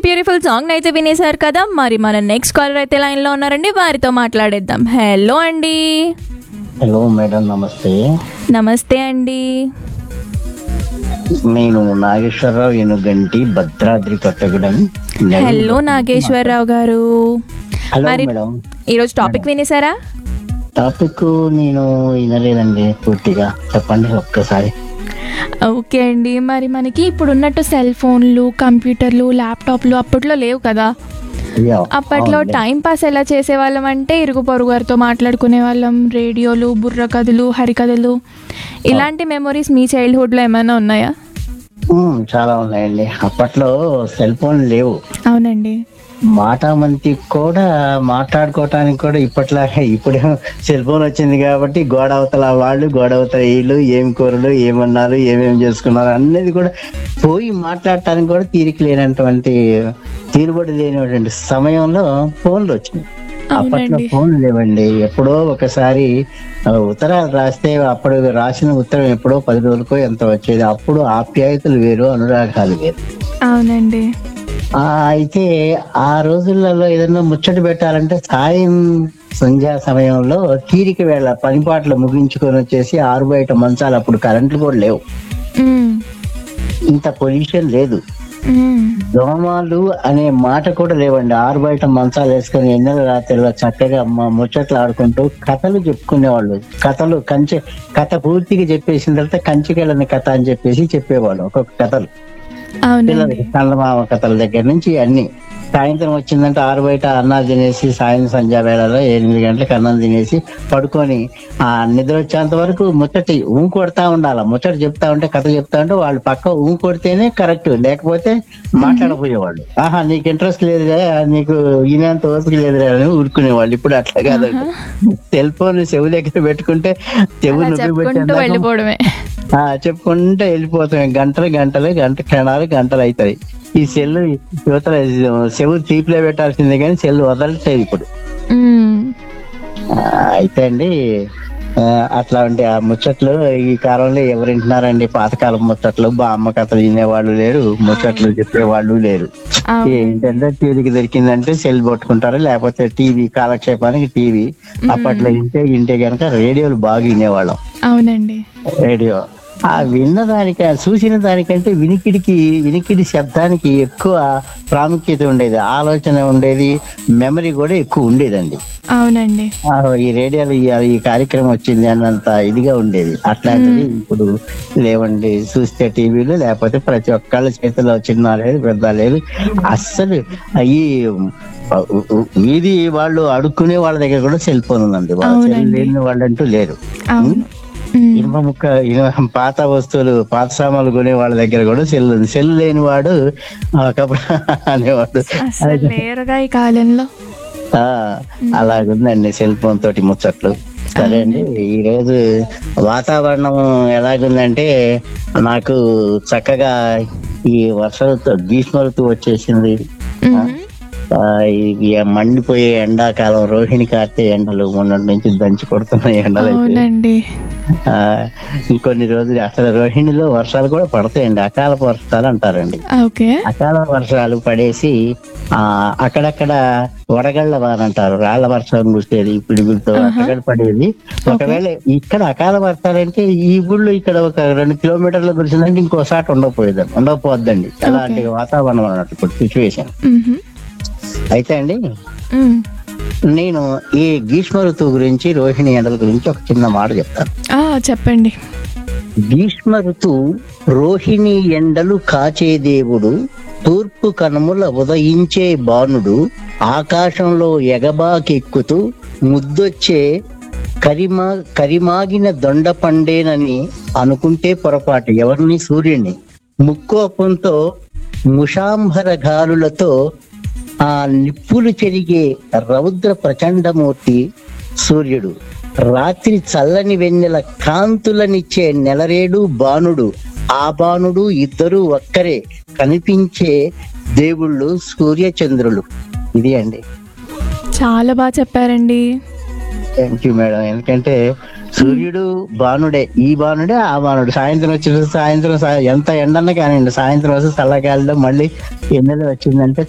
Beautiful song అయితే వినేశారు కదా మరి మన నెక్స్ట్ కాలర్ అయితే లైన్లో ఉన్నారండి వారితో మాట్లాడేద్దాం హలో అండి హలో మేడం నమస్తే నమస్తే అండి నేను నాగేశ్వరరావు ఎనుగంటి భద్రాద్రి కొత్తగూడెం హలో నాగేశ్వరరావు గారు హలో మరి మేడం ఈరోజు టాపిక్ వినేశారా టాపిక్ నేను వినలేదండి పూర్తిగా చెప్పండి ఒక్కసారి ఓకే అండి మరి మనకి ఇప్పుడు ఉన్నట్టు సెల్ ఫోన్లు కంప్యూటర్లు ల్యాప్టాప్లు అప్పట్లో లేవు కదా అయ్యో, అప్పట్లో అవునులే. టైం పాస్ ఎలా చేసేవాళ్ళం అంటే ఇరుగు పొరుగు గారితో మాట్లాడుకునే వాళ్ళం రేడియోలు బుర్ర కథలు హరికథలు ఇలాంటి మెమొరీస్ మీ చైల్డ్హుడ్లో ఏమైనా ఉన్నాయా ఉమ్, చాలా ఉన్నాయండి అప్పట్లో సెల్ ఫోన్ లేవు అవునండి మాట మంతి కూడా మాట్లాడుకోవటానికి కూడా ఇప్పట్లాగా ఇప్పుడు సెల్ ఫోన్ వచ్చింది కాబట్టి గోడ అవతల వాళ్ళు గోడ అవతల వీళ్ళు ఏం కూరలు ఏమన్నారు ఏమేమి చేసుకున్నారు అనేది కూడా పోయి మాట్లాడటానికి కూడా తీరిక లేనటువంటి తీరుబడి లేనటువంటి సమయంలో ఫోన్లు వచ్చినాయి అప్పట్లో అవునండి ఫోన్ లేవండి ఎప్పుడో ఒకసారి ఆ, ఉత్తరాలు రాస్తే అప్పుడు రాసిన ఉత్తరం ఎప్పుడో పది రోజులకో ఎంత వచ్చేది అప్పుడు ఆప్యాయతలు వేరు అనురాగాలు వేరు అవునండి ఆ అయితే ఆ రోజులలో ఏదైనా ముచ్చట పెట్టాలంటే సాయం సంధ్యా సమయంలో తీరిక వేళ పనిపాట్లు ముగించుకొని వచ్చేసి ఆరు బయట మంచాలు అప్పుడు కరెంట్లు కూడా లేవు మ్మ్. ఇంత పొల్యూషన్ లేదు మ్మ్. దోమలు అనే మాట కూడా లేవండి ఆరు బయట మంచాలు వేసుకొని ఎన్నెల రాత్రిలో చక్కగా మ- ముచ్చట్లు ఆడుకుంటూ కథలు చెప్పుకునేవాళ్ళు కథలు కంచె కథ పూర్తిగా చెప్పేసిన తర్వాత కంచికెళ్ళని కథ అని చెప్పేసి చెప్పేవాళ్ళు ఒక్కొక్క కథలు అవునండి పిల్లలకి చందమామ కథల దగ్గర నుంచి అన్ని సాయంత్రం వచ్చిందంటే ఆరు బయట అన్నాలు తినేసి సాయం సంధ్యా వేళలో ఎనిమిది గంటలకు అన్నం తినేసి పడుకొని ఆ నిద్ర వచ్చేంత వరకు ముచ్చటి ఊ కొడతా ఉండాలి ముచ్చట చెప్తా ఉంటే కథ చెప్తా ఉంటే వాళ్ళు పక్క ఊ కొడితేనే కరెక్ట్ లేకపోతే మాట్లాడపోయేవాళ్ళు ఆహా నీకు ఇంట్రెస్ట్ లేదురా నీకు ఈనంత ఓపిక లేదురా అని ఊరుకునేవాళ్ళు ఇప్పుడు అట్లా కాదండి సెల్ ఫోన్ చెవు దగ్గర పెట్టుకుంటే చెవు అలా నొప్పి చెప్పుకుంటూ పెట్టేందాకా వెళ్ళిపోవడమే ఆ చెప్పుకుంటే వెళ్ళిపోతాం గంటలు గంటలు గంట క్షణాలు గంటలు అవుతాయి ఈ సెల్ యువతల చెవు తీపిలో పెట్టాల్సిందే కానీ సెల్ వదలట్లేదు ఇప్పుడు మ్మ్. ఆ, అయితే అండి ఆ, అట్లాంటి ఆ ముచ్చట్లు ఈ కాలంలో ఎవరు వింటున్నారండి పాతకాలం ముచ్చట్లు బామ్మ కథలు వినేవాళ్ళు లేరు ముచ్చట్లు చెప్పేవాళ్ళు లేరు అవును. ఏంటంటే టీవీకి దొరికిందంటే సెల్ పట్టుకుంటారు లేకపోతే టీవీ కాలక్షేపానికి టీవీ అప్పట్లో ఇంటే ఇంటే గనక రేడియోలు బాగా వినేవాళ్ళం అవునండి రేడియో ఆ విన్న దానిక చూసిన దానికంటే వినికిడికి వినికిడి శబ్దానికి ఎక్కువ ప్రాముఖ్యత ఉండేది ఆలోచన ఉండేది మెమరీ కూడా ఎక్కువ ఉండేదండి అవునండి ఆ, ఈ రేడియోలో ఈ ఈ కార్యక్రమం వచ్చింది అన్నంత ఇదిగా ఉండేది అట్లాంటిది ఇప్పుడు లేవండి చూస్తే టీవీలు లేకపోతే ప్రతి ఒక్కళ్ళ చేతిలో చిన్న లేదు పెద్ద లేదు అస్సలు ఈ వీధి వాళ్ళు అడుక్కునే వాళ్ళ దగ్గర కూడా సెల్ ఫోన్ ఉందండి వాళ్ళ సెల్ అవునండి. లేని వాళ్ళంటూ లేరు అవును మ్మ్. ఇనుప ముక్క ఇనుప పాత వస్తువులు పాత సామాన్లు కొనే వాళ్ళ దగ్గర కూడా సెల్ ఉంది సెల్ లేని వాడు ఒకప్పుడు అనేవాడు అసలు లేరుగా ఈ కాలంలో ఆ, అలాగుందండి సెల్ ఫోన్ తోటి ముచ్చట్లు సరే అండి ఈ రోజు వాతావరణం ఎలాగుందంటే నాకు చక్కగా ఈ వర్ష ఋతు గ్రీష్మ ఋతువు వచ్చేసింది మ్మ్. ఆ, ఈ మండిపోయే ఎండాకాలం రోహిణి కార్తె ఎండలు మొన్నటి నుంచి దంచి కొడుతున్న ఎండలు అయితే అవునండి ఆ, ఇంకొన్ని రోజులు అసలు రోహిణిలో వర్షాలు కూడా పడతాయండి అకాల వర్షాలు అంటారండి ఓకే అకాల వర్షాలు పడేసి ఆ అక్కడక్కడ వడగళ్ళ వాన అంటారు రాళ్ల వర్షం కురిసేది పిడుగులతో అక్కడ పడేది ఒకవేళ ఇక్కడ అకాల వర్షాలంటే ఈ ఊళ్ళో ఇక్కడ ఒక రెండు కిలోమీటర్లు కురిసిందంటే ఇంకోసారి ఉండకపోయేదండి ఉండకపోద్దండి అలాంటి వాతావరణం అన్నట్టు ఇప్పుడు సిచ్యువేషన్ మ్మ్. అయితే అండి మ్మ్. నేను ఈ గ్రీష్మ ఋతువు గురించి రోహిణి ఎండల గురించి ఒక చిన్న మాట చెప్తాను ఆ, చెప్పండి భీష్మ ఋతువు రోహిణి ఎండలు కాచే దేవుడు తూర్పు కనుముల ఉదయించే బాణుడు ఆకాశంలో ఎగబాకెక్కుతూ ముద్దొచ్చే కరిమా కరిమాగిన దొండ పండేనని అనుకుంటే పొరపాటు ఎవరిని సూర్యుని ముక్కోపంతో ముషాంబర గాలులతో ఆ నిప్పులు చెరిగే రౌద్ర ప్రచండమూర్తి సూర్యుడు రాత్రి చల్లని వెన్నెల కాంతులనిచ్చే నెలరేడు బాణుడు ఆ బాణుడు ఇద్దరు ఒక్కరే కనిపించే దేవుళ్ళు సూర్యచంద్రులు ఇది అండి చాలా బాగా చెప్పారండి థ్యాంక్ యూ మేడం ఎందుకంటే సూర్యుడు బాణుడే ఈ బాణుడే ఆ బాణుడు సాయంత్రం వచ్చి సాయంత్రం సా- ఎంత ఎండన్న కానివ్వండి సాయంత్రం వస్తే చల్లగాలిలో మళ్ళీ ఎన్నెల వచ్చిందంటే